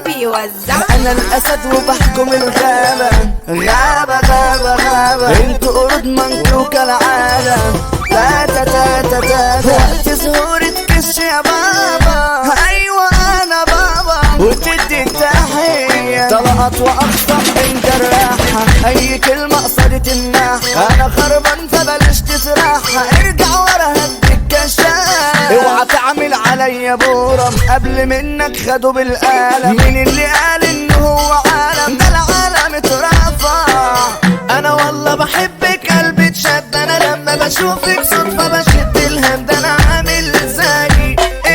مين بيوزع انا الاسد وبحكم الغابة غابة غابة غابة انتوا قرود منكو كالعادة تاتا تاتا تاتا وقت ظهوري تكش يا بابا ايوه انا بابا وتدي التحية طلقات واقطع انت الراحة اي كلمة قصدت الناحية انا خربان فبلاش تسرحها ارجع ورا هديك كشاف اوعى تعمل عليا بورم قبل منك خدوا بالقلم مين اللي قال ان هو عالم ده العالم اترفع انا والله بحبك قلبي اتشد انا لما بشوفك صدفة بشد الهم ده انا عامل زي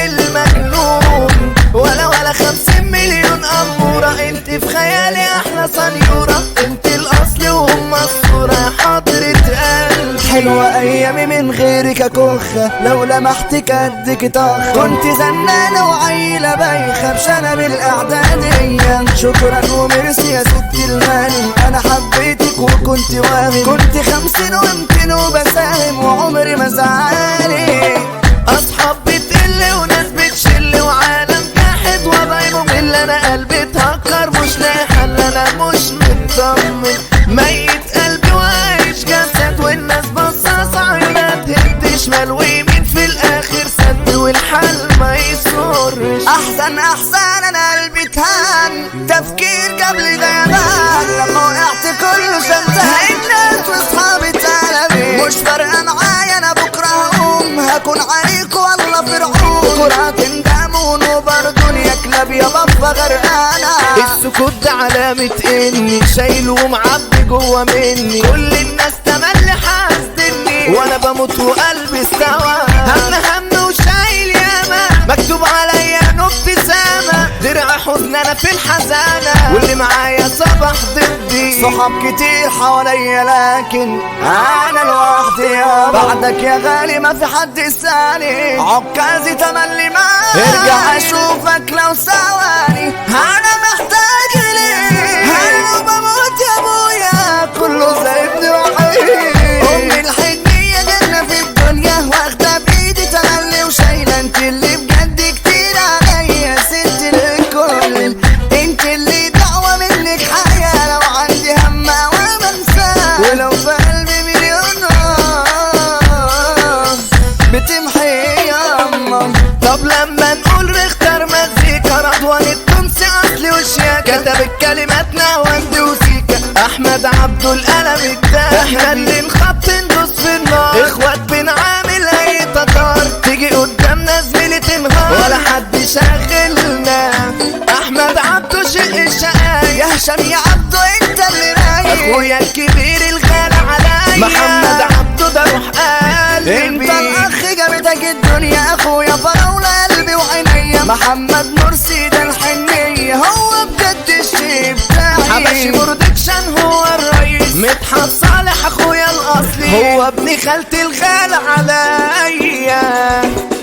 المجنون ولا ولا خمسين مليون امورة انت في خيالي احلى سنيورة انت الاصل وهم الصورة يا حضرة قلب حلوة ايامي من غيرك يا كخة لو لمحتك قدك طخة كنت زنانة وعيلة بايخة بشنب الاعدادية شكرا وميرسي يا ستي الماني انا حبيتك وكنت واهم كنت خمسين ويمكن وبساهم وعمري ما زعلي اصحاب بتقل وناس بتشل وعالم جاحد وضعي ممل انا قلبي اتهكر مش لاقي حل انا مش مطمن ميت قلبي وعايش جسد والناس بصاص عيونات هد شمال ويمين في الاخر سد والحل ما يسرش احسن احسن انا قلبي اتهان تفكير قبل غيبان لما وقعت كله شمتان الناس واصحابي تعلمي مش فارقه معايا انا بكره هقوم هكون عليك والله فرعون كرة تندمون وبرضه يا كلاب يا بابا غرقانة السكوت ده علامة اني شايل ومعبي جوه مني كل الناس تملي حاسدني وانا بموت وقلبي استوى هم هم وشايل ياما مكتوب عليا انه ابتسامة درع حزن انا في الحزانة واللي معايا صبح ضدي صحاب كتير حواليا لكن انا لوحدي يا بعدك يا غالي ما في حد يساني عكازي تملي معاك ارجع اشوفك لو ثواني انا محتاج ليك انا بموت يا ابويا كله سايبني وحيد امي الحنية جنة في الدنيا واخدة بايدي تملي وشايلة انت اللي بجد كتير عليا ست الكل انت اللي دعوة منك حياة لو عندي هم وبنساه ولو في قلبي مليون نار بتمحي ياما طب لما نقول نختار مزيكا رضوان التونسي اصلي وشياكة كتب الكلمات نواندي وسيكا احمد عبده القلم التاني احنا اللي نخط ندوس في النار اخوات بنعامل اي تتار تيجي قدامنا زميلة تنهار ولا حد شاغلنا احمد عبده شق الشقاية يا هشام يا عبده انت اللي رايق اخويا الكبير الغالي عليا محمد عبده ده روح قلبي انت الاخ جابتك الدنيا اخويا فراولة قلبي وعينيا محمد مرسي ده الحنية هو بجد الشي بتاعي حبشي برودكشن هو الرئيس مدحت صالح اخويا الاصلي هو ابن خالتي الغالي عليا